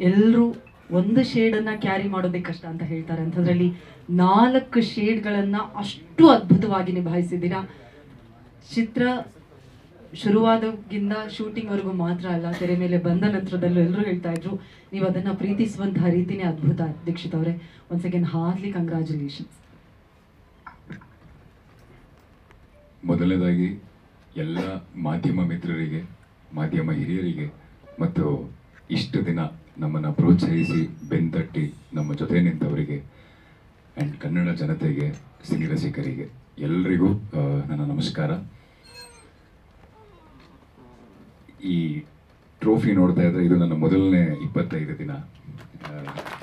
ಎಲ್ಲರೂ ಒಂದು ಶೇಡನ್ನು ಕ್ಯಾರಿ ಮಾಡೋದೇ ಕಷ್ಟ ಅಂತ ಹೇಳ್ತಾರೆ ಅಂಥದ್ರಲ್ಲಿ ನಾಲ್ಕು ಶೇಡ್ಗಳನ್ನು ಅಷ್ಟು ಅದ್ಭುತವಾಗಿ ನಿಭಾಯಿಸಿದ್ದೀರಾ ಚಿತ್ರ ಶುರುವಾದಾಗಿಂದ ಶೂಟಿಂಗ್ವರೆಗೂ ಮಾತ್ರ ಅಲ್ಲ ತೆರೆ ಮೇಲೆ ಬಂದ ನಂತರದಲ್ಲೂ ಎಲ್ಲರೂ ಹೇಳ್ತಾ ಇದ್ರು ನೀವು ಅದನ್ನು ಪ್ರೀತಿಸುವಂತಹ ರೀತಿನೇ ಅದ್ಭುತ ದೀಕ್ಷಿತ್ ಅವರೇ ಒನ್ಸ್ ಅಗೇನ್ ಹಾರ್ಟ್ಲಿ ಕಂಗ್ರ್ಯಾಚುಲೇಷನ್ಸ್ ಮೊದಲನೇದಾಗಿ ಎಲ್ಲ ಮಾಧ್ಯಮ ಮಿತ್ರರಿಗೆ ಮಾಧ್ಯಮ ಹಿರಿಯರಿಗೆ ಮತ್ತು ಇಷ್ಟು ದಿನ ನಮ್ಮನ್ನು ಪ್ರೋತ್ಸಾಹಿಸಿ ಬೆನ್ತಟ್ಟಿ ನಮ್ಮ ಜೊತೆ ನಿಂತವರಿಗೆ ಆ್ಯಂಡ್ ಕನ್ನಡ ಜನತೆಗೆ ಸಿನಿ ರಸಿಕರಿಗೆ ಎಲ್ರಿಗೂ ಆ, ನನ್ನ ನಮಸ್ಕಾರ ಈ ಟ್ರೋಫಿ ನೋಡ್ತಾ ಇದ್ರೆ ಇದು ನನ್ನ ಮೊದಲನೇ ಇಪ್ಪತ್ತೈದು ದಿನ ಆ,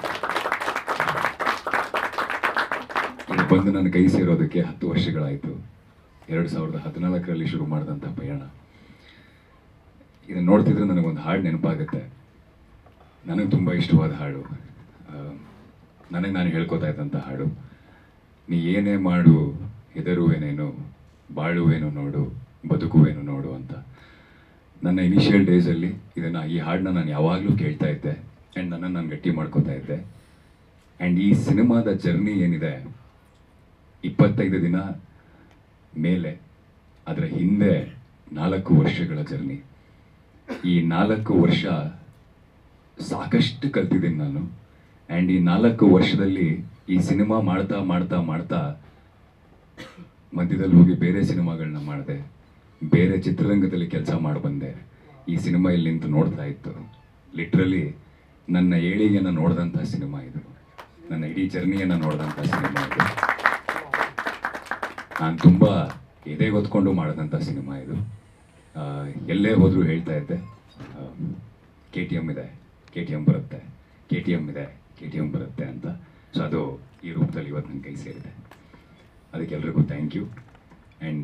ಇದು ಬಂದು ನನ್ನ ಕೈ ಸೇರೋದಕ್ಕೆ ಹತ್ತು ವರ್ಷಗಳಾಯಿತು ಎರಡು ಸಾವಿರದ ಹದಿನಾಲ್ಕರಲ್ಲಿ ಶುರು ಮಾಡಿದಂಥ ಪಯಣ ಇದನ್ನು ನೋಡ್ತಿದ್ರೆ ನನಗೊಂದು ಹಾಡು ನೆನಪಾಗುತ್ತೆ ನನಗೆ ತುಂಬ ಇಷ್ಟವಾದ ಹಾಡು ನನಗೆ ನಾನು ಹೇಳ್ಕೊತಾ ಇದ್ದಂಥ ಹಾಡು ನೀ ಏನೇ ಮಾಡು ಹೆದರುವೇನೇನು ಬಾಳುವೇನು ನೋಡು ಬದುಕುವೇನು ನೋಡು ಅಂತ ನನ್ನ ಇನಿಷಿಯಲ್ ಡೇಸಲ್ಲಿ ಇದನ್ನು ಈ ಹಾಡನ್ನ ನಾನು ಯಾವಾಗಲೂ ಕೇಳ್ತಾ ಇದ್ದೆ ಆ್ಯಂಡ್ ನನ್ನನ್ನು ನಾನು ಗಟ್ಟಿ ಮಾಡ್ಕೋತಾ ಇದ್ದೆ ಆ್ಯಂಡ್ ಈ ಸಿನಿಮಾದ ಜರ್ನಿ ಏನಿದೆ ಇಪ್ಪತ್ತೈದು ದಿನ ಮೇಲೆ ಅದರ ಹಿಂದೆ ನಾಲ್ಕು ವರ್ಷಗಳ ಜರ್ನಿ ಈ ನಾಲ್ಕು ವರ್ಷ ಸಾಕಷ್ಟು ಕಲ್ತಿದ್ದೀನಿ ನಾನು ಆ್ಯಂಡ್ ಈ ನಾಲ್ಕು ವರ್ಷದಲ್ಲಿ ಈ ಸಿನಿಮಾ ಮಾಡ್ತಾ ಮಾಡ್ತಾ ಮಾಡ್ತಾ ಮಧ್ಯದಲ್ಲಿ ಹೋಗಿ ಬೇರೆ ಸಿನಿಮಾಗಳನ್ನ ಮಾಡಿದೆ ಬೇರೆ ಚಿತ್ರರಂಗದಲ್ಲಿ ಕೆಲಸ ಮಾಡಿ ಬಂದೆ ಈ ಸಿನಿಮಾ ಇಲ್ಲಿ ನಿಂತು ನೋಡ್ತಾ ಇತ್ತು ಲಿಟ್ರಲಿ ನನ್ನ ಏಳಿಗೆಯನ್ನು ನೋಡಿದಂಥ ಸಿನಿಮಾ ಇದು ನನ್ನ ಇಡೀ ಜರ್ನಿಯನ್ನು ನೋಡಿದಂಥ ಸಿನಿಮಾ ಇದು ನಾನು ತುಂಬ ಎದೆಗೊತ್ಕೊಂಡು ಮಾಡಿದಂಥ ಸಿನಿಮಾ ಇದು ಆ, ಎಲ್ಲೇ ಹೋದರೂ ಹೇಳ್ತಾ ಇದ್ದೆ ಕೆ ಟಿ ಎಮ್ ಇದೆ ಕೆ ಟಿ ಎಮ್ ಬರುತ್ತೆ ಕೆ ಟಿ ಎಮ್ ಇದೆ ಕೆ ಟಿ ಎಮ್ ಬರುತ್ತೆ ಅಂತ ಸೊ ಅದು ಈ ರೂಪದಲ್ಲಿ ಇವತ್ತು ನನ್ನ ಕೈ ಸೇರಿದೆ ಅದಕ್ಕೆ ಎಲ್ರಿಗೂ ಥ್ಯಾಂಕ್ ಯು ಆ್ಯಂಡ್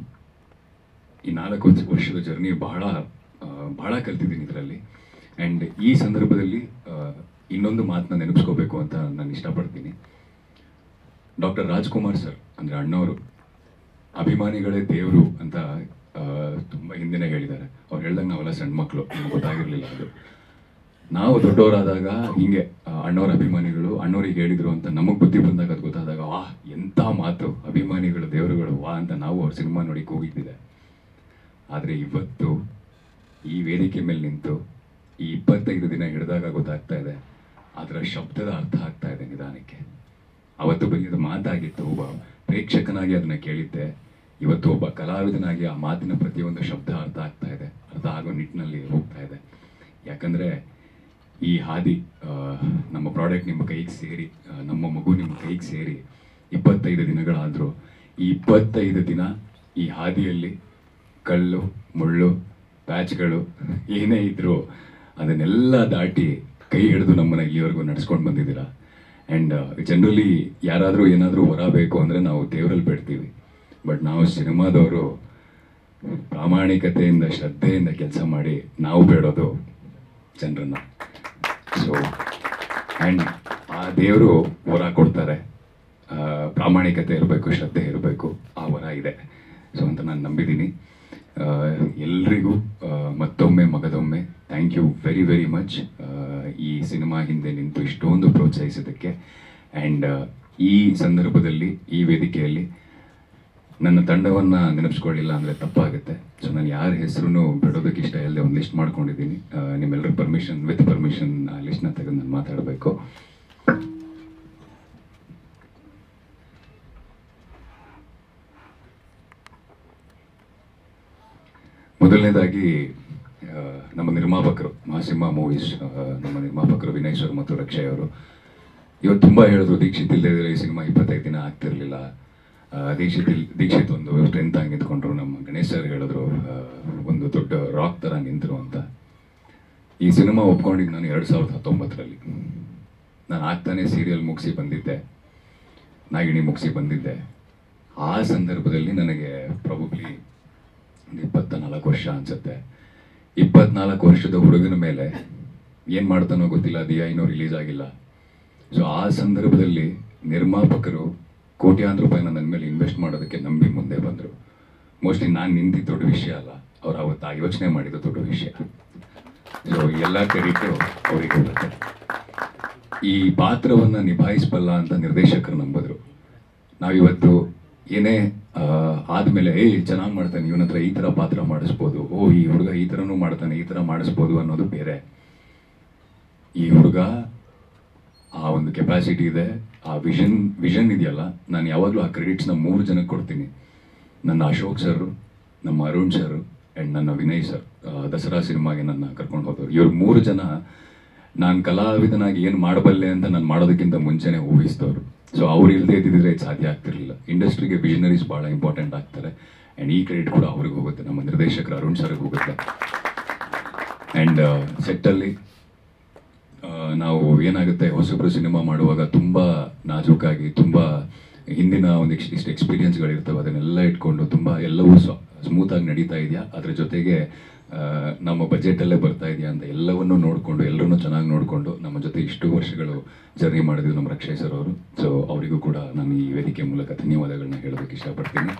ಈ ನಾಲ್ಕು ವರ್ಷ- ವರ್ಷದ ಜರ್ನಿ ಬಹಳ ಆ, ಬಹಳ ಕಲ್ತಿದ್ದೀನಿ ಇದರಲ್ಲಿ ಆ್ಯಂಡ್ ಈ ಸಂದರ್ಭದಲ್ಲಿ ಆ, ಇನ್ನೊಂದು ಮಾತನ್ನ ನೆನಪಿಸ್ಕೋಬೇಕು ಅಂತ ನಾನು ಇಷ್ಟಪಡ್ತೀನಿ ಡಾಕ್ಟರ್ ರಾಜ್ಕುಮಾರ್ ಸರ್ ಅಂದರೆ ಅಣ್ಣವರು ಅಭಿಮಾನಿಗಳೇ ದೇವರು ಅಂತ ಆ, ತುಂಬ ಹಿಂದಿನ ಹೇಳಿದ್ದಾರೆ ಅವ್ರು ಹೇಳ್ದಾಗ ನಾವೆಲ್ಲ ಸಣ್ಣ ಮಕ್ಕಳು ನಮ್ಗೆ ಗೊತ್ತಾಗಿರಲಿಲ್ಲ ಅದು ನಾವು ದೊಡ್ಡವರಾದಾಗ ಹಿಂಗೆ ಆ, ಅಣ್ಣವ್ರ ಅಭಿಮಾನಿಗಳು ಅಣ್ಣವ್ರಿಗೆ ಹೇಳಿದ್ರು ಅಂತ ನಮಗೆ ಬುದ್ಧಿ ಬಂದಾಗ ಅದು ಗೊತ್ತಾದಾಗ ವಾ ಎಂಥ ಮಾತು ಅಭಿಮಾನಿಗಳು ದೇವರುಗಳು ವಾ ಅಂತ ನಾವು ಅವ್ರ ಸಿನಿಮಾ ನೋಡಿ ಕೂಗಿದ್ದಿದೆ ಆದರೆ ಇವತ್ತು ಈ ವೇದಿಕೆ ಮೇಲೆ ನಿಂತು ಈ ಇಪ್ಪತ್ತೈದು ದಿನ ಹಿಡಿದಾಗ ಗೊತ್ತಾಗ್ತಾ ಇದೆ ಅದರ ಶಬ್ದದ ಅರ್ಥ ಆಗ್ತಾ ಇದೆ ನಿಧಾನಕ್ಕೆ ಅವತ್ತು ಬರೀ ಅದು ಮಾತಾಗಿತ್ತು ಒಬ್ಬ ಪ್ರೇಕ್ಷಕನಾಗಿ ಅದನ್ನ ಕೇಳಿದ್ದೆ ಇವತ್ತು ಒಬ್ಬ ಕಲಾವಿದನಾಗಿ ಆ ಮಾತಿನ ಪ್ರತಿಯೊಂದು ಶಬ್ದ ಅರ್ಥ ಆಗ್ತಾ ಇದೆ ಅರ್ಥ ಆಗೋ ನಿಟ್ಟಿನಲ್ಲಿ ಹೋಗ್ತಾ ಇದೆ ಯಾಕಂದ್ರೆ ಈ ಹಾದಿ ಆ, ನಮ್ಮ ಪ್ರಾಡಕ್ಟ್ ನಿಮ್ಮ ಕೈಗೆ ಸೇರಿ ಆ, ನಮ್ಮ ಮಗು ನಿಮ್ಮ ಕೈಗೆ ಸೇರಿ ಇಪ್ಪತ್ತೈದು ದಿನಗಳಾದರೂ ಈ ಇಪ್ಪತ್ತೈದು ದಿನ ಈ ಹಾದಿಯಲ್ಲಿ ಕಲ್ಲು ಮುಳ್ಳು ಪ್ಯಾಚ್ಗಳು ಏನೇ ಇದ್ರೂ ಅದನ್ನೆಲ್ಲ ದಾಟಿ ಕೈ ಹಿಡಿದು ನಮ್ಮನ್ನ ಇಲ್ಲಿವರೆಗೂ ನಡ್ಸ್ಕೊಂಡು ಬಂದಿದ್ದೀರಾ ಆ್ಯಂಡ್ ಜನರಲಿ ಯಾರಾದರೂ ಏನಾದರೂ ವರ ಬೇಕು ಅಂದರೆ ನಾವು ದೇವರಲ್ಲಿ ಬಿಡ್ತೀವಿ ಬಟ್ ನಾವು ಸಿನಿಮಾದವರು ಪ್ರಾಮಾಣಿಕತೆಯಿಂದ ಶ್ರದ್ಧೆಯಿಂದ ಕೆಲಸ ಮಾಡಿ ನಾವು ಬೇಡೋದು ಜನರನ್ನ ಸೊ ಆ್ಯಂಡ್ ಆ ದೇವರು ವರ ಕೊಡ್ತಾರೆ ಆ, ಪ್ರಾಮಾಣಿಕತೆ ಇರಬೇಕು ಶ್ರದ್ಧೆ ಇರಬೇಕು ಆ ವರ ಇದೆ ಸೊ ಅಂತ ನಾನು ನಂಬಿದ್ದೀನಿ ಎಲ್ರಿಗೂ ಆ, ಮತ್ತೊಮ್ಮೆ ಮಗದೊಮ್ಮೆ thank you very very much ಈ ಸಿನಿಮಾ ಹಿಂದೆ ನಿಂತು ಇಷ್ಟೊಂದು ಪ್ರೋತ್ಸಾಹಿಸಿದ್ದಕ್ಕೆ ಆ್ಯಂಡ್ ಈ ಸಂದರ್ಭದಲ್ಲಿ ಈ ವೇದಿಕೆಯಲ್ಲಿ ನನ್ನ ತಂಡವನ್ನು ನೆನಪಿಸ್ಕೊಳ್ಳಿಲ್ಲ ಅಂದರೆ ತಪ್ಪಾಗುತ್ತೆ ಸೊ ನಾನು ಯಾರ ಹೆಸರು ಬಿಡೋದಕ್ಕೆ ಇಷ್ಟ ಇಲ್ಲದೆ ಒಂದು ಲಿಸ್ಟ್ ಮಾಡ್ಕೊಂಡಿದ್ದೀನಿ ಆ, ನಿಮ್ಮೆಲ್ಲರ ಪರ್ಮಿಷನ್ ವಿತ್ ಪರ್ಮಿಷನ್ ಆ ಲಿಸ್ಟ್ನ ತೆಗೆದು ನಾನು ಮಾತಾಡಬೇಕು ಮೊದಲನೇದಾಗಿ ಆ, ನಮ್ಮ ನಿರ್ಮಾಪಕರು ಮಹಾಸಿಂಹ ಮೂವೀಸ್ ನಮ್ಮ ನಿರ್ಮಾಪಕರು ವಿನಯ್ ಸರ್ ಮತ್ತು ರಕ್ಷಯ್ ಅವರು ಇವತ್ತು ತುಂಬ ಹೇಳಿದ್ರು ದೀಕ್ಷಿತ್ ಇಲ್ಲದೆ ಇದ್ರೆ ಈ ಸಿನಿಮಾ ಇಪ್ಪತ್ತೈದು ದಿನ ಆಗ್ತಿರ್ಲಿಲ್ಲ ಆ, ದೀಕ್ಷಿತ್ ಇಲ್ ದೀಕ್ಷಿತ್ ಒಂದು ಸ್ಟ್ರೆಂತ್ ಆಗಿ ನಿಂತ್ಕೊಂಡ್ರು ನಮ್ಮ ಗಣೇಶ್ ಸರ್ ಹೇಳಿದ್ರು ಆ, ಒಂದು ದೊಡ್ಡ ರಾಕ್ ಥರ ನಿಂತರು ಅಂತ ಈ ಸಿನಿಮಾ ಒಪ್ಕೊಂಡಿದ್ದು ನಾನು ಎರಡು ಸಾವಿರದ ಹತ್ತೊಂಬತ್ತರಲ್ಲಿ ನಾನು ಆಗ್ತಾನೆ ಸೀರಿಯಲ್ ಮುಗಿಸಿ ಬಂದಿದ್ದೆ ನಾಗಿಣಿ ಮುಗಿಸಿ ಬಂದಿದ್ದೆ ಆ ಸಂದರ್ಭದಲ್ಲಿ ನನಗೆ ಪ್ರಾಬಬ್ಲಿ ಒಂದು ಇಪ್ಪತ್ತ ನಾಲ್ಕು ವರ್ಷ ಅನ್ಸುತ್ತೆ ಇಪ್ಪತ್ನಾಲ್ಕು ವರ್ಷದ ಹುಡುಗನ ಮೇಲೆ ಏನು ಮಾಡ್ತಾನೋ ಗೊತ್ತಿಲ್ಲ ದಿಯಾ ಇನ್ನೂ ರಿಲೀಸ್ ಆಗಿಲ್ಲ ಸೊ ಆ ಸಂದರ್ಭದಲ್ಲಿ ನಿರ್ಮಾಪಕರು ಕೋಟ್ಯಾಂತರ ರೂಪಾಯಿನ ನನ್ನ ಮೇಲೆ ಇನ್ವೆಸ್ಟ್ ಮಾಡೋದಕ್ಕೆ ನಂಬಿ ಮುಂದೆ ಬಂದರು ಮೋಸ್ಟ್ಲಿ ನಾನು ನಿಂತಿದ್ದು ದೊಡ್ಡ ವಿಷಯ ಅಲ್ಲ ಅವ್ರು ಅವತ್ತು ಆ ಯೋಚನೆ ಮಾಡಿದ್ದು ದೊಡ್ಡ ವಿಷಯ ಸೊ ಎಲ್ಲ ಕ್ರೆಡಿಟು ಅವರಿಗೆ ಹೋಗುತ್ತೆ ಈ ಪಾತ್ರವನ್ನು ನಿಭಾಯಿಸಬಲ್ಲ ಅಂತ ನಿರ್ದೇಶಕರು ನಂಬಿದ್ರು ನಾವಿವತ್ತು ಏನೇ ಆ, ಆದ್ಮೇಲೆ ಏಯ್ ಚೆನ್ನಾಗಿ ಮಾಡ್ತಾನೆ ಇವನ ಹತ್ರ ಈ ಥರ ಪಾತ್ರ ಮಾಡಿಸ್ಬೋದು ಓ ಈ ಹುಡುಗ ಈ ಥರನೂ ಮಾಡ್ತಾನೆ ಈ ಥರ ಮಾಡಿಸ್ಬೋದು ಅನ್ನೋದು ಬೇರೆ ಈ ಹುಡುಗ ಆ ಒಂದು ಕೆಪಾಸಿಟಿ ಇದೆ ಆ ವಿಷನ್ ವಿಷನ್ ಇದೆಯಲ್ಲ ನಾನು ಯಾವಾಗಲೂ ಆ ಕ್ರೆಡಿಟ್ಸ್ನ ಮೂರು ಜನಕ್ಕೆ ಕೊಡ್ತೀನಿ ನನ್ನ ಅಶೋಕ್ ಸರ್ ನಮ್ಮ ಅರುಣ್ ಸರ್ ಆ್ಯಂಡ್ ನನ್ನ ವಿನಯ್ ಸರ್ ದಸರಾ ಸಿನಿಮಾಗೆ ನನ್ನ ಕರ್ಕೊಂಡು ಹೋದವರು ಇವ್ರು ಮೂರು ಜನ ನಾನು ಕಲಾವಿದನಾಗಿ ಏನು ಮಾಡಬಲ್ಲೆ ಅಂತ ನಾನು ಮಾಡೋದಕ್ಕಿಂತ ಮುಂಚೆನೇ ಊಹಿಸಿದವರು ಸೊ ಅವ್ರು ಇಲ್ಲದೆ ಇದ್ದಿದ್ರೆ ಇದು ಸಾಧ್ಯ ಆಗ್ತಿರ್ಲಿಲ್ಲ ಇಂಡಸ್ಟ್ರಿಗೆ ವಿಷನರೀಸ್ ಭಾಳ ಇಂಪಾರ್ಟೆಂಟ್ ಆಗ್ತಾರೆ ಆ್ಯಂಡ್ ಈ ಕ್ರೆಡಿಟ್ ಕೂಡ ಅವ್ರಿಗೆ ಹೋಗುತ್ತೆ ನಮ್ಮ ನಿರ್ದೇಶಕರು ಅರುಣ್ ಸರ್ಗೆ ಹೋಗುತ್ತೆ ಆ್ಯಂಡ್ ಸೆಟ್ಟಲ್ಲಿ ಆ, ನಾವು ಏನಾಗುತ್ತೆ ಹೊಸಬ್ರು ಸಿನಿಮಾ ಮಾಡುವಾಗ ತುಂಬ ನಾಜೂಕಾಗಿ ತುಂಬ ಹಿಂದಿನ ಒಂದು ಇಷ್ಟು ಇಷ್ಟು ಎಕ್ಸ್ಪೀರಿಯನ್ಸ್ಗಳಿರ್ತವೆ ಅದನ್ನೆಲ್ಲ ಇಟ್ಕೊಂಡು ತುಂಬ ಎಲ್ಲವೂ ಸ್ಮೂತಾಗಿ ನಡೀತಾ ಇದೆಯಾ ಅದ್ರ ಜೊತೆಗೆ ಆ, ನಮ್ಮ ಬಜೆಟಲ್ಲೇ ಬರ್ತಾ ಇದೆಯಾ ಅಂತ ಎಲ್ಲವನ್ನೂ ನೋಡಿಕೊಂಡು ಎಲ್ಲರನ್ನೂ ಚೆನ್ನಾಗಿ ನೋಡಿಕೊಂಡು ನಮ್ಮ ಜೊತೆ ಇಷ್ಟು ವರ್ಷಗಳು ಜರ್ನಿ ಮಾಡಿದ್ವಿ ನಮ್ಮ ರಕ್ಷೇ ಸರ್ ಅವರು ಸೊ ಅವರಿಗೂ ಕೂಡ ನಾನು ಈ ವೇದಿಕೆ ಮೂಲಕ ಧನ್ಯವಾದಗಳನ್ನ ಹೇಳೋದಕ್ಕೆ ಇಷ್ಟಪಡ್ತೀನಿ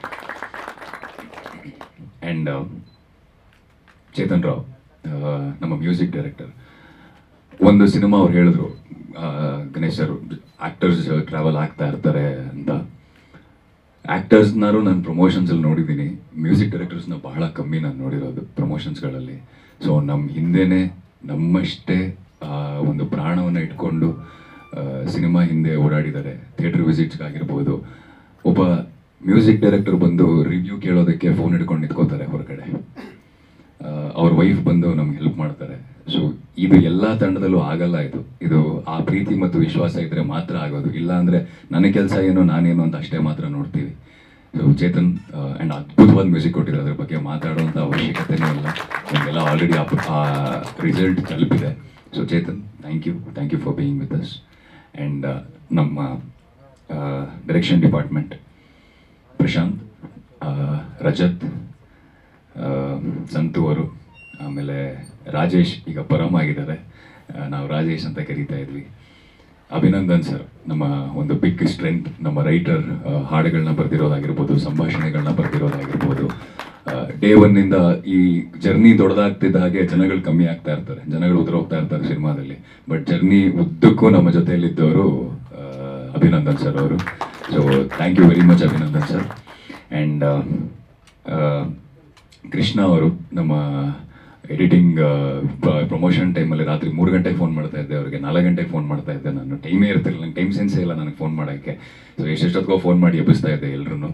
ಆ್ಯಂಡ್ ಚೇತನ್ ರಾವ್ ಆ, ನಮ್ಮ ಮ್ಯೂಸಿಕ್ ಡೈರೆಕ್ಟರ್ ಒಂದು ಸಿನಿಮಾ ಅವ್ರು ಹೇಳಿದ್ರು ಆ, ಗಣೇಶ್ ಸರ್ ಆಕ್ಟರ್ಸ್ ಟ್ರಾವೆಲ್ ಆಗ್ತಾ ಇರ್ತಾರೆ ಅಂತ ಆ್ಯಕ್ಟರ್ಸ್ನಾರು ನಾನು ಪ್ರಮೋಷನ್ಸಲ್ಲಿ ನೋಡಿದ್ದೀನಿ ಮ್ಯೂಸಿಕ್ ಡೈರೆಕ್ಟರ್ಸ್ನ ಬಹಳ ಕಮ್ಮಿ ನಾನು ನೋಡಿರೋದು ಪ್ರಮೋಷನ್ಸ್ಗಳಲ್ಲಿ ಸೊ ನಮ್ಮ ಹಿಂದೆನೇ ನಮ್ಮಷ್ಟೇ ಆ, ಒಂದು ಪ್ರಾಣವನ್ನು ಇಟ್ಕೊಂಡು ಸಿನಿಮಾ ಹಿಂದೆ ಓಡಾಡಿದ್ದಾರೆ ಥಿಯೇಟರ್ ವಿಸಿಟ್ಸ್ಗಾಗಿರ್ಬೋದು ಒಬ್ಬ ಮ್ಯೂಸಿಕ್ ಡೈರೆಕ್ಟರ್ ಬಂದು ರಿವ್ಯೂ ಕೇಳೋದಕ್ಕೆ ಫೋನ್ ಹಿಡ್ಕೊಂಡು ನಿಂತ್ಕೋತಾರೆ ಹೊರಗಡೆ ಅವ್ರ ವೈಫ್ ಬಂದು ನಮ್ಗೆ ಹೆಲ್ಪ್ ಮಾಡ್ತಾರೆ ಸೊ ಇದು ಎಲ್ಲ ತಂಡದಲ್ಲೂ ಆಗಲ್ಲ ಇದು ಇದು ಆ ಪ್ರೀತಿ ಮತ್ತು ವಿಶ್ವಾಸ ಇದ್ರೆ ಮಾತ್ರ ಆಗೋದು ಇಲ್ಲ ಅಂದ್ರೆ ನನ್ನ ಕೆಲಸ ಏನು ನಾನೇನು ಅಂತ ಅಷ್ಟೇ ಮಾತ್ರ ನೋಡ್ತೀವಿ ಸೊ ಚೇತನ್ ಆ್ಯಂಡ್ ಅದ್ಭುತವಾದ ಮ್ಯೂಸಿಕ್ ಕೊಟ್ಟಿದ್ದಾರೆ ಅದ್ರ ಬಗ್ಗೆ ಮಾತಾಡುವಂಥ ಅವಶ್ಯಕತೆನೇ ಇಲ್ಲ ನಮಗೆಲ್ಲ ಆಲ್ರೆಡಿ ಆ ರಿಸಲ್ಟ್ ತಲುಪಿದೆ so Chetan thank you thank you for being with us and ನಮ್ಮ ಡೈರೆಕ್ಷನ್ ಡಿಪಾರ್ಟ್ಮೆಂಟ್ ಪ್ರಶಾಂತ್ ಆ, ರಜತ್ ಆ, ಸಂತು ಅವರು ಆಮೇಲೆ ರಾಜೇಶ್ ಈಗ ಪರಮ್ ಆಗಿದ್ದಾರೆ ಆ, ನಾವು ರಾಜೇಶ್ ಅಂತ ಕರೀತಾ ಇದ್ವಿ ಅಭಿನಂದನ್ ಸರ್ ನಮ್ಮ ಒಂದು ಬಿಗ್ ಸ್ಟ್ರೆಂತ್ ನಮ್ಮ ರೈಟರ್ ಹಾಡುಗಳನ್ನ ಬರೆದಿರೋದಾಗಿರ್ಬೋದು ಸಂಭಾಷಣೆಗಳನ್ನ ಬರೆದಿರೋದಾಗಿರ್ಬೋದು ಡೇ ಒನ್ನಿಂದ ಈ ಜರ್ನಿ ದೊಡ್ಡದಾಗ್ತಿದ್ದ ಹಾಗೆ ಜನಗಳು ಕಮ್ಮಿ ಆಗ್ತಾ ಇರ್ತಾರೆ ಜನಗಳು ಉದುರೋಗ್ತಾ ಇರ್ತಾರೆ ಸಿನಿಮಾದಲ್ಲಿ ಬಟ್ ಜರ್ನಿ ಉದ್ದಕ್ಕೂ ನಮ್ಮ ಜೊತೆಯಲ್ಲಿದ್ದವರು ಆ, ಅಭಿನಂದನ್ ಸರ್ ಅವರು so thank you very much Abhinandan sir and Krishna ಅವರು ನಮ್ಮ ಎಡಿಟಿಂಗ್ ಪ್ರಮೋಷನ್ ಟೈಮಲ್ಲಿ ರಾತ್ರಿ ಮೂರು ಗಂಟೆಗೆ ಫೋನ್ ಮಾಡ್ತಾ ಇದ್ದೆ ಅವರಿಗೆ ನಾಲ್ಕು ಗಂಟೆಗೆ ಫೋನ್ ಮಾಡ್ತಾ ಇದ್ದೆ ನಾನು ಟೈಮೇ ಇರ್ತಿರಲಿಲ್ಲ ನಂಗೆ ಟೈಮ್ ಸೆನ್ಸೇ ಇಲ್ಲ ನನಗೆ ಫೋನ್ ಮಾಡೋಕ್ಕೆ ಸೊ ಎಷ್ಟೆಷ್ಟೊತ್ತಿಗೋ ಫೋನ್ ಮಾಡಿ ಎಬ್ಬಿಸ್ತಾ ಇದ್ದೆ ಎಲ್ಲರೂ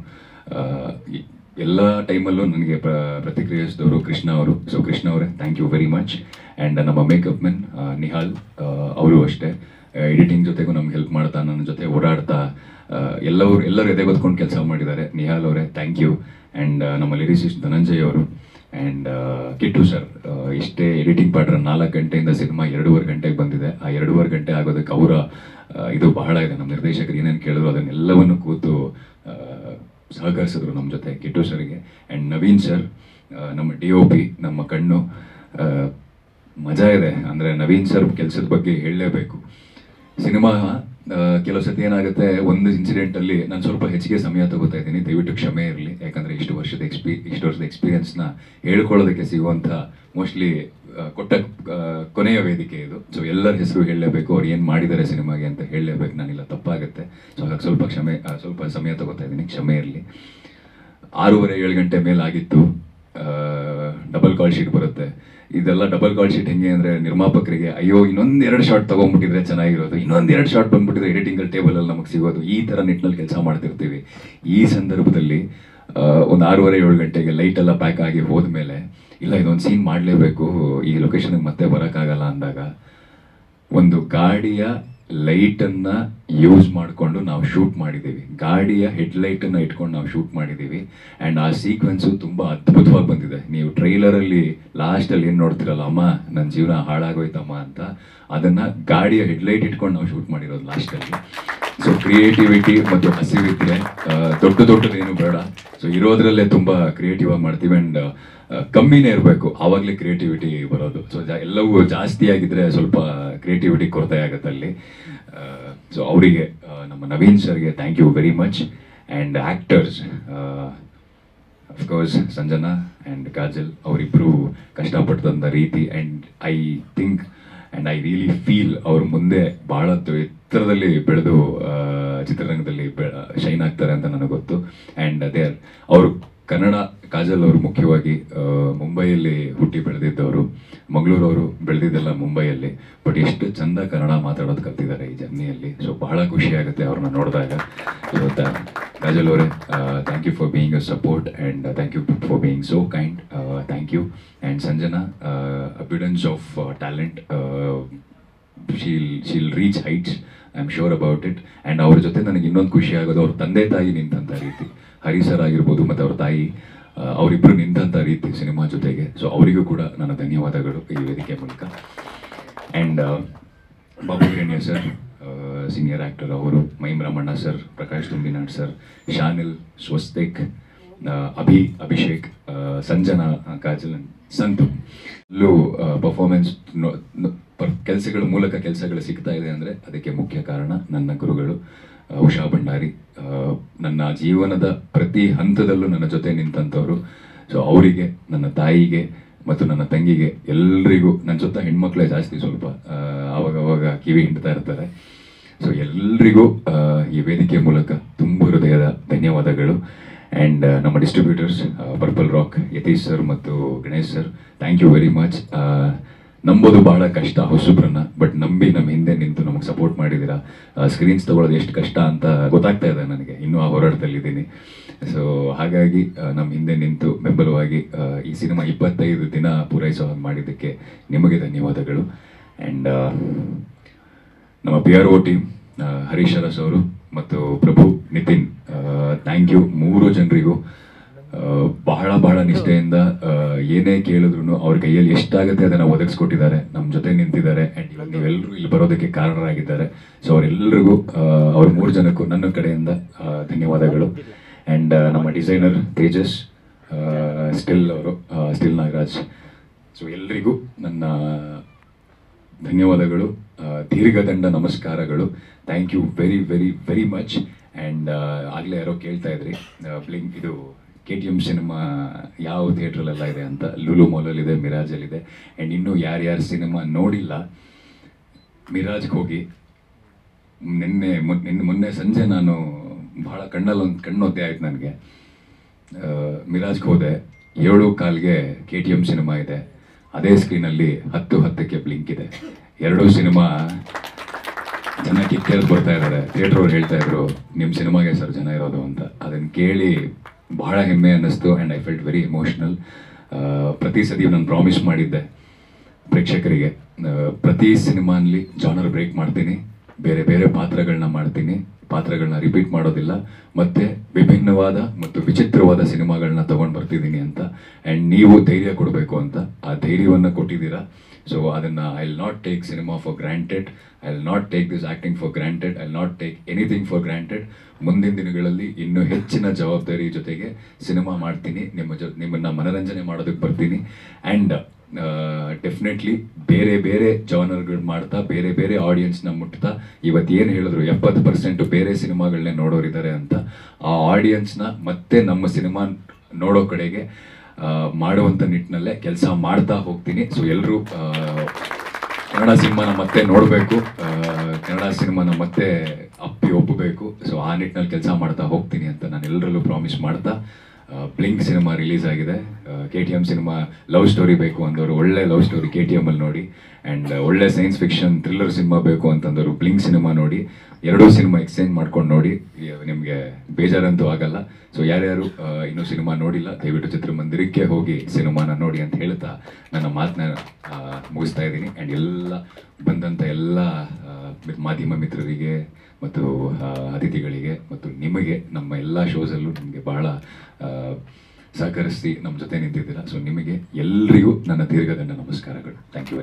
ಎಲ್ಲ ಟೈಮಲ್ಲೂ ನನಗೆ ಪ್ರ ಪ್ರತಿಕ್ರಿಯಿಸಿದವರು ಕೃಷ್ಣ ಅವರು ಸೊ ಕೃಷ್ಣ ಅವರೇ thank you very much and ನಮ್ಮ ಮೇಕಪ್ ಮೆನ್ ನಿಹಾಲ್ ಅವರು ಅಷ್ಟೇ ಎಡಿಟಿಂಗ್ ಜೊತೆಗೂ ನಮ್ಗೆ ಹೆಲ್ಪ್ ಮಾಡ್ತಾ ನನ್ನ ಜೊತೆ ಓಡಾಡ್ತಾ ಆ, ಎಲ್ಲವರು ಎಲ್ಲರೂ ಎದೆಗೊತ್ಕೊಂಡು ಕೆಲಸ ಮಾಡಿದ್ದಾರೆ ನಿಹಾಲ್ ಅವರೇ ಥ್ಯಾಂಕ್ ಯು ಆ್ಯಂಡ್ ನಮ್ಮ ಲಿರಿಸಿಸ್ಟ್ ಧನಂಜಯ್ ಅವರು ಆ್ಯಂಡ್ ಕಿಟ್ಟು ಸರ್ ಇಷ್ಟೇ ಎಡಿಟಿಂಗ್ ಪಾಡ್ರ ನಾಲ್ಕು ಗಂಟೆಯಿಂದ ಸಿನಿಮಾ ಎರಡೂವರೆ ಗಂಟೆಗೆ ಬಂದಿದೆ ಆ ಎರಡೂವರೆ ಗಂಟೆ ಆಗೋದಕ್ಕೆ ಅವರ ಇದು ಬಹಳ ಇದೆ ನಮ್ಮ ನಿರ್ದೇಶಕರು ಏನೇನು ಕೇಳಿದ್ರು ಅದನ್ನೆಲ್ಲವನ್ನು ಕೂತು ಆ, ಸಹಕರಿಸಿದ್ರು ನಮ್ಮ ಜೊತೆ ಕಿಟ್ಟು ಸರ್ಗೆ ಆ್ಯಂಡ್ ನವೀನ್ ಸರ್ ನಮ್ಮ ಡಿ ಒ ಪಿ ನಮ್ಮ ಕಣ್ಣು ಆ, ಮಜಾ ಇದೆ ಅಂದರೆ ನವೀನ್ ಸರ್ ಕೆಲಸದ ಬಗ್ಗೆ ಹೇಳಲೇಬೇಕು ಸಿನಿಮಾ ಆ, ಕೆಲವು ಸತಿ ಏನಾಗುತ್ತೆ ಒಂದು ಇನ್ಸಿಡೆಂಟಲ್ಲಿ ನಾನು ಸ್ವಲ್ಪ ಹೆಚ್ಚಿಗೆ ಸಮಯ ತಗೋತಾ ಇದ್ದೀನಿ ದಯವಿಟ್ಟು ಕ್ಷಮೆ ಇರಲಿ ಯಾಕಂದರೆ ಇಷ್ಟು ವರ್ಷದ ಎಕ್ಸ್ಪಿ ಇಷ್ಟು ವರ್ಷದ ಎಕ್ಸ್ಪೀರಿಯನ್ಸ್ನ ಹೇಳ್ಕೊಳ್ಳೋದಕ್ಕೆ ಸಿಗುವಂಥ ಮೋಸ್ಟ್ಲಿ ಕೊಟ್ಟ ಆ, ಕೊನೆಯ ವೇದಿಕೆ ಇದು ಸೊ ಎಲ್ಲರ ಹೆಸರು ಹೇಳಲೇಬೇಕು ಅವ್ರು ಏನು ಮಾಡಿದ್ದಾರೆ ಸಿನಿಮಾಗೆ ಅಂತ ಹೇಳಲೇಬೇಕು ನಾನಿಲ್ಲ ತಪ್ಪಾಗುತ್ತೆ ಸೊ ಹಾಗಾಗಿ ಸ್ವಲ್ಪ ಕ್ಷಮೆ ಆ, ಸ್ವಲ್ಪ ಸಮಯ ತಗೋತಾ ಇದ್ದೀನಿ ಕ್ಷಮೆ ಇರಲಿ ಆರೂವರೆ ಏಳು ಗಂಟೆ ಮೇಲಾಗಿತ್ತು ಡಬಲ್ ಕಾಲ್ ಶೀಟ್ ಬರುತ್ತೆ ಇದೆಲ್ಲ ಡಬಲ್ ಕಾಲ್ ಶೀಟ್ ಹೆಂಗೆ ಅಂದರೆ ನಿರ್ಮಾಪಕರಿಗೆ ಅಯ್ಯೋ ಇನ್ನೊಂದು ಎರಡು ಶಾರ್ಟ್ ತೊಗೊಂಡ್ಬಿಟ್ಟಿದ್ರೆ ಚೆನ್ನಾಗಿರೋದು ಇನ್ನೊಂದು ಎರಡು ಶಾರ್ಟ್ ಬಂದ್ಬಿಟ್ಟಿದ್ರೆ ಎಡಿಟಿಂಗಲ್ಲಿ ಟೇಬಲಲ್ಲಿ ನಮಗೆ ಸಿಗೋದು ಈ ಥರ ನಿಟ್ಟಿನಲ್ಲಿ ಕೆಲಸ ಮಾಡ್ತಿರ್ತೀವಿ ಈ ಸಂದರ್ಭದಲ್ಲಿ ಒಂದು ಆರೂವರೆ ಏಳು ಗಂಟೆಗೆ ಲೈಟ್ ಎಲ್ಲ ಪ್ಯಾಕ್ ಆಗಿ ಹೋದ್ಮೇಲೆ ಇಲ್ಲ ಇದೊಂದು ಸೀನ್ ಮಾಡಲೇಬೇಕು ಈ ಲೊಕೇಶನ್ಗೆ ಮತ್ತೆ ಬರೋಕ್ಕಾಗಲ್ಲ ಅಂದಾಗ ಒಂದು ಗಾಡಿಯ ಲೈಟನ್ನ ಯೂಸ್ ಮಾಡಿಕೊಂಡು ನಾವು ಶೂಟ್ ಮಾಡಿದ್ದೀವಿ ಗಾಡಿಯ ಹೆಡ್ಲೈಟನ್ನು ಇಟ್ಕೊಂಡು ನಾವು ಶೂಟ್ ಮಾಡಿದ್ದೀವಿ ಆ್ಯಂಡ್ ಆ ಸೀಕ್ವೆನ್ಸು ತುಂಬ ಅದ್ಭುತವಾಗಿ ಬಂದಿದೆ ನೀವು ಟ್ರೈಲರಲ್ಲಿ ಲಾಸ್ಟಲ್ಲಿ ಏನು ನೋಡ್ತಿರಲ್ಲ ಅಮ್ಮ ನನ್ನ ಜೀವನ ಹಾಳಾಗೋಯ್ತಮ್ಮ ಅಂತ ಅದನ್ನು ಗಾಡಿಯ ಹೆಡ್ಲೈಟ್ ಇಟ್ಕೊಂಡು ನಾವು ಶೂಟ್ ಮಾಡಿರೋದು ಲಾಸ್ಟಲ್ಲಿ ಸೊ ಕ್ರಿಯೇಟಿವಿಟಿ ಮತ್ತು ಹಸಿವಿದ್ರೆ ಆ, ದೊಡ್ಡ ದೊಡ್ಡದೇನು ಬೇಡ ಸೊ ಇರೋದ್ರಲ್ಲೇ ತುಂಬ ಕ್ರಿಯೇಟಿವ್ ಆಗಿ ಮಾಡ್ತೀವಿ ಆ್ಯಂಡ್ ಕಮ್ಮಿನೇ ಇರಬೇಕು ಆವಾಗಲೇ ಕ್ರಿಯೇಟಿವಿಟಿ ಬರೋದು ಸೊ ಎಲ್ಲವೂ ಜಾಸ್ತಿ ಆಗಿದ್ರೆ ಸ್ವಲ್ಪ ಕ್ರಿಯೇಟಿವಿಟಿ ಕೊರತೆ ಆಗುತ್ತೆ ಅಲ್ಲಿ ಸೊ ಅವರಿಗೆ ನಮ್ಮ ನವೀನ್ ಸರ್ಗೆ thank you very much and actors of course Sanjana and Kajal ಅವರಿಬ್ಬರು ಕಷ್ಟಪಟ್ಟಂಥ ರೀತಿ and I think and I really feel ಅವ್ರ ಮುಂದೆ ಭಾಳ ಎತ್ತರದಲ್ಲಿ ಬೆಳೆದು ಆ, ಚಿತ್ರರಂಗದಲ್ಲಿ ಶೈನ್ ಆಗ್ತಾರೆ ಅಂತ ನನಗೆ ಗೊತ್ತು ಆ್ಯಂಡ್ ಅದೇ ಅವರು ಕನ್ನಡ ಕಾಜಲ್ ಅವರು ಮುಖ್ಯವಾಗಿ ಆ, ಮುಂಬೈಯಲ್ಲಿ ಹುಟ್ಟಿ ಬೆಳೆದಿದ್ದವರು ಮಂಗಳೂರು ಅವರು ಬೆಳೆದಿದ್ದೆಲ್ಲ ಮುಂಬೈಯಲ್ಲಿ ಬಟ್ ಎಷ್ಟು ಚಂದ ಕನ್ನಡ ಮಾತಾಡೋದು ಕಲ್ತಿದ್ದಾರೆ ಈ ಜರ್ನಿಯಲ್ಲಿ ಸೊ ಬಹಳ ಖುಷಿ ಆಗುತ್ತೆ ಅವ್ರನ್ನ ನೋಡಿದಾಗ ಸೊ ಕಾಜಲ್ ಅವರೇ thank you for being a support and thank you for being so kind thank you and Sanjana abundance of talent she'll she'll reach heights I am sure about it and ಅವ್ರ ಜೊತೆ ನನಗೆ ಇನ್ನೊಂದು ಖುಷಿ ಆಗೋದು ಅವ್ರ ತಂದೆ ತಾಯಿ ನಿಂತಂಥ ರೀತಿ ಹರಿ ಸರ್ ಆಗಿರ್ಬೋದು ಮತ್ತು ಅವ್ರ ತಾಯಿ ಆ, ಅವರಿಬ್ಬರು ನಿಂತಂಥ ರೀತಿ ಸಿನಿಮಾ ಜೊತೆಗೆ ಸೊ ಅವರಿಗೂ ಕೂಡ ನನ್ನ ಧನ್ಯವಾದಗಳು ಈ ವೇದಿಕೆ ಮೂಲಕ and Babu Hiranya sir senior actor ಅವರು mime Ramanna sir Prakash Tumbinad sir Shanil Swastik ಆ, ಅಭಿ ಅಭಿಷೇಕ್ ಆ, ಸಂಜನಾ ಆ, ಕಾಜಲ್ ಸಂತು ಇಲ್ಲೂ ಪರ್ಫಾರ್ಮೆನ್ಸ್ ಕೆಲಸಗಳ ಮೂಲಕ ಕೆಲಸಗಳು ಸಿಗ್ತಾ ಇದೆ ಅಂದರೆ ಅದಕ್ಕೆ ಮುಖ್ಯ ಕಾರಣ ನನ್ನ ಗುರುಗಳು ಆ, ಉಷಾ ಭಂಡಾರಿ ಆ, ನನ್ನ ಜೀವನದ ಪ್ರತಿ ಹಂತದಲ್ಲೂ ನನ್ನ ಜೊತೆ ನಿಂತಂಥವ್ರು ಸೊ ಅವರಿಗೆ ನನ್ನ ತಾಯಿಗೆ ಮತ್ತು ನನ್ನ ತಂಗಿಗೆ ಎಲ್ರಿಗೂ ನನ್ನ ಜೊತೆ ಹೆಣ್ಮಕ್ಳೇ ಜಾಸ್ತಿ ಸ್ವಲ್ಪ ಆ, ಅವಾಗ ಅವಾಗ ಕಿವಿ ಹಿಂಡ್ತಾ ಇರ್ತಾರೆ ಸೊ ಎಲ್ರಿಗೂ ಆ, ಈ ವೇದಿಕೆ ಮೂಲಕ ತುಂಬ ಹೃದಯದ ಧನ್ಯವಾದಗಳು ಆ್ಯಂಡ್ ನಮ್ಮ distributors Purple Rock Yathish sir ಮತ್ತು Ganesh sir thank you very much ನಂಬೋದು ಬಹಳ ಕಷ್ಟ ಹೊಸಬ್ರನ್ನ ಬಟ್ ನಂಬಿ ನಮ್ಮ ಹಿಂದೆ ನಿಂತು ನಮಗೆ ಸಪೋರ್ಟ್ ಮಾಡಿದ್ದೀರಾ ಸ್ಕ್ರೀನ್ಸ್ ತಗೊಳ್ಳೋದು ಎಷ್ಟು ಕಷ್ಟ ಅಂತ ಗೊತ್ತಾಗ್ತಾ ಇದೆ ನನಗೆ ಇನ್ನೂ ಆ ಹೋರಾಟದಲ್ಲಿದ್ದೀನಿ ಸೊ ಹಾಗಾಗಿ ಆ, ನಮ್ಮ ಹಿಂದೆ ನಿಂತು ಬೆಂಬಲವಾಗಿ ಆ, ಈ ಸಿನಿಮಾ ಇಪ್ಪತ್ತೈದು ದಿನ ಪೂರೈಸೋ ಹಾಗೆ ಮಾಡಿದ್ದಕ್ಕೆ ನಿಮಗೆ ಧನ್ಯವಾದಗಳು ಆ್ಯಂಡ್ ನಮ್ಮ P R O team Harish Aras ಅವರು ಮತ್ತು ಪ್ರಭು ನಿತಿನ್ ಥ್ಯಾಂಕ್ ಯು ಮೂರು ಜನರಿಗೂ ಆ, ಬಹಳ ಬಹಳ ನಿಷ್ಠೆಯಿಂದ ಆ, ಏನೇ ಕೇಳಿದ್ರು ಅವ್ರ ಕೈಯಲ್ಲಿ ಎಷ್ಟಾಗುತ್ತೆ ಅದನ್ನು ಒದಗಿಸ್ಕೊಟ್ಟಿದ್ದಾರೆ ನಮ್ಮ ಜೊತೆ ನಿಂತಿದ್ದಾರೆ ಆ್ಯಂಡ್ ಇವಾಗ ನೀವೆಲ್ಲರೂ ಇಲ್ಲಿ ಬರೋದಕ್ಕೆ ಕಾರಣರಾಗಿದ್ದಾರೆ ಸೊ ಅವರೆಲ್ಲರಿಗೂ ಅವ್ರ ಮೂರು ಜನಕ್ಕೂ ನನ್ನ ಕಡೆಯಿಂದ ಆ, ಧನ್ಯವಾದಗಳು ಆ್ಯಂಡ್ ನಮ್ಮ ಡಿಸೈನರ್ ತೇಜಸ್ ಸ್ಟಿಲ್ ಅವರು ಸ್ಟಿಲ್ ನಾಗರಾಜ್ ಸೊ ಎಲ್ರಿಗೂ ನನ್ನ ಧನ್ಯವಾದಗಳು ಆ, ದೀರ್ಘದಂಡ ನಮಸ್ಕಾರಗಳು thank you very very very much and ಆಗಲೇ ಯಾರೋ ಕೇಳ್ತಾ ಇದ್ರಿ ಬ್ಲಿಂಕ್ ಇದು ಕೆ ಟಿ ಎಮ್ ಸಿನಿಮಾ ಯಾವ ಥಿಯೇಟ್ರಲ್ಲೆಲ್ಲ ಇದೆ ಅಂತ ಲುಲು ಮಾಲಲ್ಲಿದೆ ಮಿರಾಜಲ್ಲಿದೆ ಆ್ಯಂಡ್ ಇನ್ನೂ ಯಾರ್ಯಾರು ಸಿನಿಮಾ ನೋಡಿಲ್ಲ ಮಿರಾಜ್ಗೆ ಹೋಗಿ ನಿನ್ನೆ ಮೊನ್- ನಿನ್ನೆ ಮೊನ್ನೆ ಸಂಜೆ ನಾನು ಭಾಳ ಕಣ್ಣಲ್ಲಿ ಒಂದು ಕಣ್ಣೊದ್ದೆ ಆಯ್ತು ನನಗೆ ಮಿರಾಜ್ಗೆ ಹೋದೆ ಏಳು ಕಾಲ್ಗೆ ಕೆ ಟಿ ಎಮ್ ಸಿನಿಮಾ ಇದೆ ಅದೇ ಸ್ಕ್ರೀನಲ್ಲಿ ಹತ್ತು ಹತ್ತಕ್ಕೆ ಬ್ಲಿಂಕ್ ಇದೆ ಎರಡೂ ಸಿನಿಮಾ ಜನ ಕಿತ್ತೆರೆದು ಬರ್ತಾ ಇದ್ದಾರೆ ಥಿಯೇಟ್ರ್ ಅವ್ರು ಹೇಳ್ತಾ ಇದ್ರು ನಿಮ್ಮ ಸಿನಿಮಾಗೆ ಸರ್ ಜನ ಇರೋದು ಅಂತ ಅದನ್ನು ಕೇಳಿ ಬಹಳ ಹೆಮ್ಮೆ ಅನ್ನಿಸ್ತು and I felt very emotional ಪ್ರತಿ ಸತಿ ನಾನು ಪ್ರಾಮಿಸ್ ಮಾಡಿದ್ದೆ ಪ್ರೇಕ್ಷಕರಿಗೆ ಆ, ಪ್ರತಿ ಸಿನಿಮಾನಲ್ಲಿ ಜಾನರ್ ಬ್ರೇಕ್ ಮಾಡ್ತೀನಿ ಬೇರೆ ಬೇರೆ ಪಾತ್ರಗಳನ್ನ ಮಾಡ್ತೀನಿ ಪಾತ್ರಗಳನ್ನ ರಿಪೀಟ್ ಮಾಡೋದಿಲ್ಲ ಮತ್ತೆ ವಿಭಿನ್ನವಾದ ಮತ್ತು ವಿಚಿತ್ರವಾದ ಸಿನಿಮಾಗಳನ್ನ ತಗೊಂಡು ಬರ್ತಿದ್ದೀನಿ ಅಂತ ಆ್ಯಂಡ್ ನೀವು ಧೈರ್ಯ ಕೊಡಬೇಕು ಅಂತ ಆ ಧೈರ್ಯವನ್ನು ಕೊಟ್ಟಿದ್ದೀರಾ ಸೊ ಅದನ್ನು I will not take cinema for granted I will not take this acting for granted I will not take anything for granted ಮುಂದಿನ ದಿನಗಳಲ್ಲಿ ಇನ್ನೂ ಹೆಚ್ಚಿನ ಜವಾಬ್ದಾರಿ ಜೊತೆಗೆ ಸಿನಿಮಾ ಮಾಡ್ತೀನಿ ನಿಮ್ಮ ಜೊ ನಿಮ್ಮನ್ನು ಮನರಂಜನೆ ಮಾಡೋದಕ್ಕೆ ಬರ್ತೀನಿ ಆ್ಯಂಡ್ ಡೆಫಿನೆಟ್ಲಿ ಬೇರೆ ಬೇರೆ ಜಾನರ್ಗಳು ಮಾಡ್ತಾ ಬೇರೆ ಬೇರೆ ಆಡಿಯನ್ಸ್ನ ಮುಟ್ತಾ ಇವತ್ತು ಏನು ಹೇಳಿದ್ರು ಎಪ್ಪತ್ತು ಪರ್ಸೆಂಟ್ ಬೇರೆ ಸಿನಿಮಾಗಳನ್ನೇ ನೋಡೋರಿದ್ದಾರೆ ಅಂತ ಆ ಆಡಿಯನ್ಸ್ನ ಮತ್ತೆ ನಮ್ಮ ಸಿನಿಮಾ ನೋಡೋ ಕಡೆಗೆ ಆ, ಮಾಡುವಂಥ ನಿಟ್ಟಿನಲ್ಲೇ ಕೆಲಸ ಮಾಡ್ತಾ ಹೋಗ್ತೀನಿ ಸೊ ಎಲ್ಲರೂ ಕನ್ನಡ ಸಿನಿಮಾನ ಮತ್ತೆ ನೋಡಬೇಕು ಕನ್ನಡ ಸಿನಿಮಾನ ಮತ್ತೆ ಅಪ್ಪಿ ಒಪ್ಪಬೇಕು ಸೊ ಆ ನಿಟ್ಟಿನಲ್ಲಿ ಕೆಲಸ ಮಾಡ್ತಾ ಹೋಗ್ತೀನಿ ಅಂತ ನಾನು ಎಲ್ಲರಲ್ಲೂ ಪ್ರಾಮಿಸ್ ಮಾಡ್ತಾ ಬ್ಲಿಂಕ್ ಸಿನಿಮಾ ರಿಲೀಸ್ ಆಗಿದೆ K T M cinema love story ಬೇಕು ಅಂದವರು ಒಳ್ಳೆ ಲವ್ ಸ್ಟೋರಿ ಕೆ ಟಿ ಎಮ್ಮಲ್ಲಿ ನೋಡಿ ಆ್ಯಂಡ್ ಒಳ್ಳೆ ಸೈನ್ಸ್ ಫಿಕ್ಷನ್ ಥ್ರಿಲ್ಲರ್ ಸಿನಿಮಾ ಬೇಕು ಅಂತಂದವರು ಬ್ಲಿಂಕ್ ಸಿನಿಮಾ ನೋಡಿ ಎರಡೂ ಸಿನಿಮಾ ಎಕ್ಸ್ಚೇಂಜ್ ಮಾಡ್ಕೊಂಡು ನೋಡಿ ನಿಮಗೆ ಬೇಜಾರಂತೂ ಆಗಲ್ಲ ಸೊ ಯಾರ್ಯಾರು ಆ, ಇನ್ನೂ ಸಿನಿಮಾ ನೋಡಿಲ್ಲ ದಯವಿಟ್ಟು ಚಿತ್ರಮಂದಿರಕ್ಕೆ ಹೋಗಿ ಸಿನಿಮಾನ ನೋಡಿ ಅಂತ ಹೇಳ್ತಾ ನನ್ನ ಮಾತನ್ನ ಮುಗಿಸ್ತಾ ಇದ್ದೀನಿ ಆ್ಯಂಡ್ ಎಲ್ಲ ಬಂದಂಥ ಎಲ್ಲ ಆ, ಮಿ- ಮಾಧ್ಯಮ ಮಿತ್ರರಿಗೆ ಮತ್ತು ಆ, ಅತಿಥಿಗಳಿಗೆ ಮತ್ತು ನಿಮಗೆ ನಮ್ಮ ಎಲ್ಲ ಶೋಸಲ್ಲೂ ನಿಮಗೆ ಬಹಳ ಆ, ಸಹಕರಿಸಿ ನಮ್ಮ ಜೊತೆ ನಿಂತಿದ್ದೀರಾ ಸೊ ನಿಮಗೆ ಎಲ್ರಿಗೂ ನನ್ನ ದೀರ್ಘದಂಡ ನಮಸ್ಕಾರಗಳು ಥ್ಯಾಂಕ್ ಯು